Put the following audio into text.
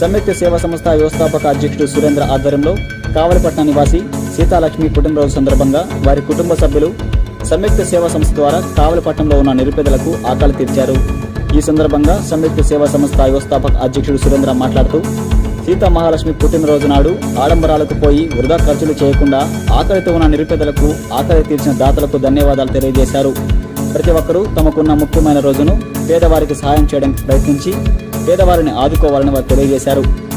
సంయుక్త సేవా సంస్థ వ్యవస్థాపక అధ్యక్షుడు సురేంద్ర ఆధ్వర్యంలో కావలిపట్నం నివాసి సీతాలక్ష్మి పుట్టినరోజు సందర్భంగా వారి కుటుంబ సభ్యులు సంయుక్త సేవా సంస్థ ద్వారా కావలిపట్నంలో ఉన్న నిరుపేదలకు ఆకలి తీర్చారు ఈ సందర్భంగా సంయుక్త సేవా సంస్థ వ్యవస్థాపక అధ్యక్షుడు సురేంద్ర మాట్లాడుతూ సీతా మహాలక్ష్మి పుట్టినరోజు నాడు ఆడంబరాలకు పోయి వృధా ఖర్చులు చేయకుండా ఆకలితో ఉన్న నిరుపేదలకు ఆకలి తీర్చిన దాతలకు ధన్యవాదాలు తెలియజేశారు ప్రతి ఒక్కరూ తమకున్న ముఖ్యమైన రోజును పేదవారికి సహాయం చేయడానికి ప్రయత్నించి పేదవారిని ఆదుకోవాలని వారు తెలియజేశారు